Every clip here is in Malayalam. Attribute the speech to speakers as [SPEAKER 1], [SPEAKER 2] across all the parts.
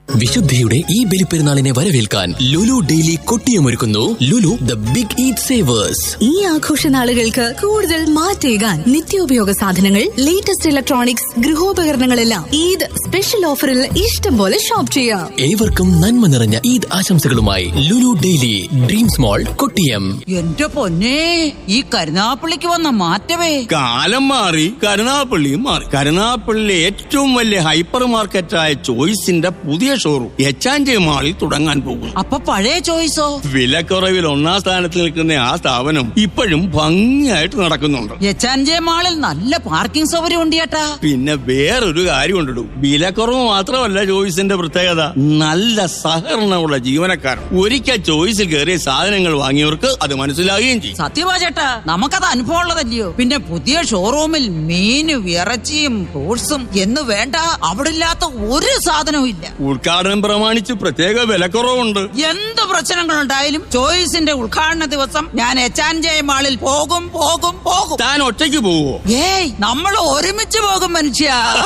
[SPEAKER 1] വിശുദ്ധിയുടെ ഈ ബലിപ്പെരുന്നാളിനെ വരവേൽക്കാൻ ലുലു ഡെയിലി കൊട്ടിയമൊരുക്കുന്നു Lulu the big eat savers
[SPEAKER 2] ഈ ആഘോഷ നാളുകൾക്ക് കൂടുതൽ മാറ്റേകാൻ നിത്യോപയോഗ സാധനങ്ങൾ ലേറ്റസ്റ്റ് ഇലക്ട്രോണിക്സ് ഗൃഹോപകരണങ്ങളെല്ലാം ഈദ് സ്പെഷ്യൽ ഓഫറിൽ ഇഷ്ടം പോലെ ഷോപ്പ് ചെയ്യാം
[SPEAKER 1] ഏവർക്കും നന്മ നിറഞ്ഞ ഈദ് ആശംസകളുമായി Lulu daily dreams mall Kottiyam
[SPEAKER 3] എന്റെ പൊന്നെ ഈ കരുനാപ്പള്ളിക്ക് വന്ന മാറ്റമേ
[SPEAKER 4] കാലം മാറി കരുനാപ്പള്ളിയും മാറി കരുനാപ്പള്ളിയിലെ ഏറ്റവും വലിയ ഹൈപ്പർ മാർക്കറ്റായ ചോയ്സിന്റെ പുതിയ ഷോറൂം എച്ചാഞ്ചി മാളിൽ തുടങ്ങാൻ പോകുന്നു
[SPEAKER 3] അപ്പൊ പഴയ ചോയ്സോ
[SPEAKER 4] വിലക്കുറവിൽ ഒന്നാം സ്ഥാനത്ത് നിൽക്കുന്ന ആ സ്ഥാപനം ഇപ്പോഴും ഭംഗിയായിട്ട് നടക്കുന്നുണ്ട്
[SPEAKER 3] എച്ചാൻജെ മാളിൽ നല്ല പാർക്കിംഗ് സൗകര്യം ഉണ്ട് ചേട്ടാ
[SPEAKER 4] പിന്നെ വേറൊരു കാര്യം കൊണ്ടിടും വിലക്കുറവ് മാത്രമല്ല ചോയ്സിന്റെ പ്രത്യേകത നല്ല സഹകരണമുള്ള ജീവനക്കാർ ഒരിക്കൽ ചോയ്സിൽ കയറിയ സാധനങ്ങൾ വാങ്ങിയവർക്ക് അത് മനസ്സിലാകുകയും ചെയ്യും
[SPEAKER 3] സത്യമാ ചേട്ടാ നമുക്കത് അനുഭവം ഉള്ളതല്ലയോ പിന്നെ പുതിയ ഷോറൂമിൽ മീനും ഇറച്ചിയും ഫ്രൂട്ട്സും എന്ന് വേണ്ട അവിടെ ഇല്ലാത്ത ഒരു സാധനവും ഇല്ല
[SPEAKER 4] ഉദ്ഘാടനം പ്രമാണിച്ച് പ്രത്യേക വിലക്കുറവുണ്ട്
[SPEAKER 3] എന്ത് പ്രശ്നങ്ങളുണ്ടായാലും ചോയ്സിന്റെ ഉദ്ഘാടന ദിവസം ഞാൻ എച്ചാൻജെ മാളിൽ പോകും പോകും പോകും
[SPEAKER 4] താൻ ഒറ്റയ്ക്ക് പോവോ
[SPEAKER 3] ഏയ് നമ്മൾ ഒരുമിച്ച് പോകും മനുഷ്യ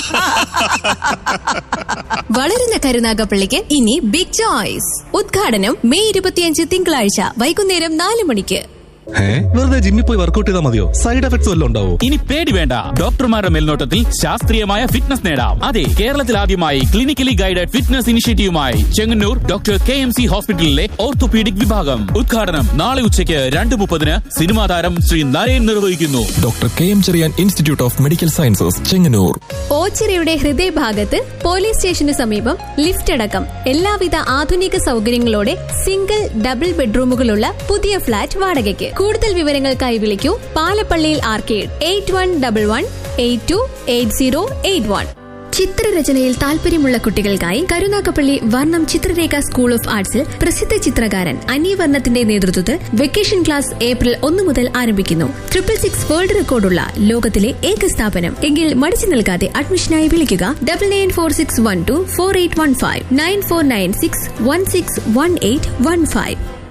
[SPEAKER 5] വളരുന്ന കരുനാഗപ്പള്ളിക്ക് ഇനി ബിഗ് ചോയ്സ് ഉദ്ഘാടനം മെയ് ഇരുപത്തിയഞ്ച് തിങ്കളാഴ്ച വൈകുന്നേരം നാല് മണിക്ക്
[SPEAKER 6] ഏ? വെറുതെ ജിമ്മിൽ പോയി വർക്കൗട്ട് ചെയ്താൽ മതിയോ സൈഡ് എഫക്ട്സ് വല്ലതും ഉണ്ടാവോ
[SPEAKER 7] ഇനി പേടി വേണ്ട ഡോക്ടർമാരുടെ മേൽനോട്ടത്തിൽ ശാസ്ത്രീയമായ ഫിറ്റ്നസ് നേടാം അതെ കേരളത്തിൽ ആദ്യമായി ക്ലിനിക്കലി ഗൈഡഡ് ഫിറ്റ്നസ് ഇനിഷ്യേറ്റീവുമായി Chengannur doctor K M C ഹോസ്പിറ്റലിലെ ഓർത്തോപീഡിക് വിഭാഗം ഉദ്ഘാടനം നാളെ ഉച്ചയ്ക്ക് രണ്ട് മുപ്പതിന് സിനിമാ താരം ശ്രീ നരേൻ നിർവഹിക്കുന്നു
[SPEAKER 8] doctor K M Cherian institute of medical sciences Chengannur
[SPEAKER 5] ഓച്ചിറയുടെ ഹൃദയഭാഗത്ത് പോലീസ് സ്റ്റേഷന് സമീപം ലിഫ്റ്റ് അടക്കം എല്ലാവിധ ആധുനിക സൗകര്യങ്ങളോടെ സിംഗിൾ ഡബിൾ ബെഡ്റൂമുകളുള്ള പുതിയ ഫ്ളാറ്റ് വാടകയ്ക്ക് കൂടുതൽ വിവരങ്ങൾക്കായി വിളിക്കൂ പാലപ്പള്ളിയിൽ arcade eight one double one eight two eight zero eight one ചിത്രരചനയിൽ താല്പര്യമുള്ള കുട്ടികൾക്കായി കരുനാഗപ്പള്ളി വർണ്ണം ചിത്രരേഖ സ്കൂൾ ഓഫ് ആർട്സിൽ പ്രസിദ്ധ ചിത്രകാരൻ അന്യവർണ്ണത്തിന്റെ നേതൃത്വത്തിൽ വെക്കേഷൻ ക്ലാസ് ഏപ്രിൽ ഒന്ന് മുതൽ ആരംഭിക്കുന്നു ട്രിപ്പിൾ സിക്സ് വേൾഡ് റെക്കോർഡുള്ള ലോകത്തിലെ ഏക സ്ഥാപനം എങ്കിൽ മടിച്ചു നിൽക്കാതെ അഡ്മിഷനായി വിളിക്കുക double nine four six one two four eight one five nine four nine six one six one eight one five